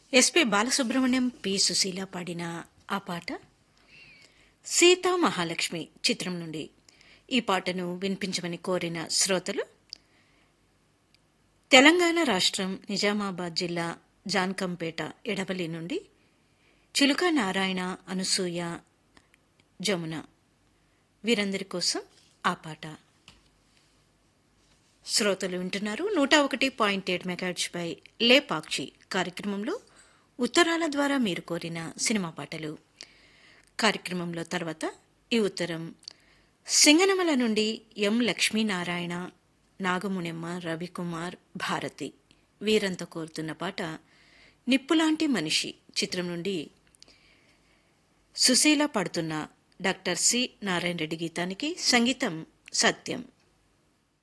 SP Balasubrahmanyam P Susheela పాడిన ఆ పాట సీతా మహాలక్ష్మి చిత్రం నుండి ఈ పాటను వినిపించమని కోరిన శ్రోతలు తెలంగాణ రాష్ట్రం నిజామాబాద్ జిల్లా జాన్కంపేట ఎడవలి నుండి చిలుక నారాయణ అనసూయ జమున వీరందరి కోసం ఆ పాట శ్రోతలు వింటున్నారు నూట ఒకటి పాయింట్ ఏడు మెగాట్స్పై లేపాక్షి కార్యక్రమంలో ఉత్తరాల ద్వారా మీరు కోరిన సినిమా పాటలు కార్యక్రమంలో తర్వాత ఈ ఉత్తరం సింగనమల నుండి ఎం లక్ష్మీనారాయణ నాగమునెమ్మ రవికుమార్ భారతి వీరంతా కోరుతున్న పాట నిప్పులాంటి మనిషి చిత్రం నుండి సుశీల పడుతున్న డాక్టర్ సి నారాయణ రెడ్డి గీతానికి సంగీతం సత్యం